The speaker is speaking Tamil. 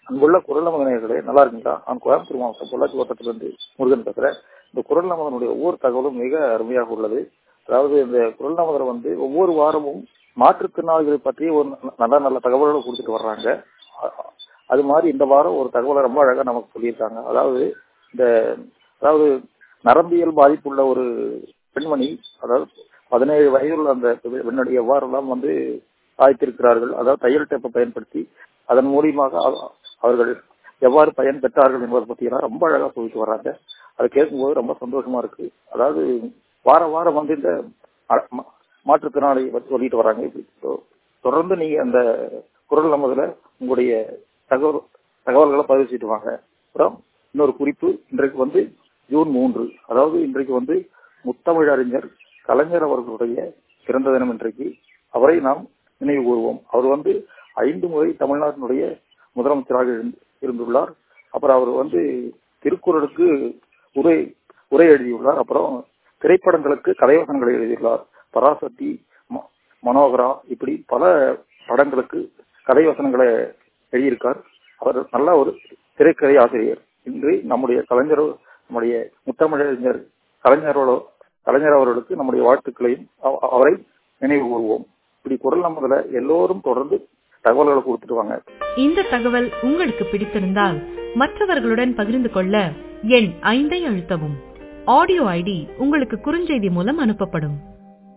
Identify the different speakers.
Speaker 1: அங்குள்ள குரல் நமதனையர்களே நல்லா இருக்குங்களா நான் கோயம்புத்தூர் மாவட்டம் பொள்ளாச்சி வட்டத்திலிருந்து முருகன் பேசுறேன் இந்த குரல் நமதனுடைய ஒவ்வொரு தகவலும் மிக அருமையாக உள்ளது அதாவது இந்த குரல் நமதர் வந்து ஒவ்வொரு வாரமும் மாற்றுத்திறனாளிகளை பற்றி ஒரு நல்ல நல்ல தகவல்களை கொடுத்துட்டு வர்றாங்க அது மாதிரி இந்த வாரம் ஒரு தகவலை ரொம்ப அழகா நமக்கு சொல்லியிருக்காங்க அதாவது இந்த அதாவது நரம்பியல் பாதிப்புள்ள ஒரு பெண்மணி அதாவது பதினேழு வயதுள்ள அந்த பெண்ணுடைய எவ்வாறெல்லாம் வந்து சாய்த்திருக்கிறார்கள் அதாவது தையல் டேப்பை பயன்படுத்தி அதன் மூலியமாக அவர்கள் எவ்வாறு பயன் பெற்றார்கள் என்பதை பத்தி எல்லாம் ரொம்ப அழகா சொல்லிட்டு வர்றாங்க அதை கேட்கும்போது ரொம்ப சந்தோஷமா இருக்கு அதாவது வார வாரம் வந்து இந்த மாற்றுத்திறனாளி பற்றி சொல்லிட்டு வராங்க இப்படி தொடர்ந்து நீங்க அந்த குரல் நமதுல உங்களுடைய தகவல் தகவல்களை பதிவு செய்து வாங்க அப்புறம் இன்னொரு குறிப்பு இன்றைக்கு வந்து ஜூன் மூன்று அதாவது இன்றைக்கு வந்து முத்தமிழ் அறிஞர் கலைஞர் அவர்களுடைய பிறந்த தினம் இன்றைக்கு அவரை நாம் நினைவு கூறுவோம் அவர் வந்து ஐந்து முறை தமிழ்நாட்டினுடைய முதலமைச்சராக இருந்துள்ளார் அப்புறம் அவர் வந்து திருக்குறளுக்கு உரை உரை எழுதியுள்ளார் அப்புறம் திரைப்படங்களுக்கு கதைவசனங்களை எழுதியுள்ளார் பராசக்தி மனோகரா இப்படி பல படங்களுக்கு கதைவசனங்களை எழுதியிருக்கார் அவர் நல்ல ஒரு திரைக்கதை ஆசிரியர் இன்று நம்முடைய கலைஞர் நம்முடைய முத்தமிழறிஞர் கலைஞரோட கலைஞர் அவர்களுக்கு நம்முடைய வாழ்த்துக்களையும் அவரை நினைவு கூறுவோம் இப்படி குரல் நம்மதுல எல்லோரும் தொடர்ந்து தகவல்களை கொடுத்துட்டு வாங்க
Speaker 2: இந்த தகவல் உங்களுக்கு பிடித்திருந்தால் மற்றவர்களுடன் பகிர்ந்து கொள்ள எண் ஐந்தை அழுத்தவும் ஆடியோ ஐடி உங்களுக்கு குறுஞ்செய்தி மூலம் அனுப்பப்படும்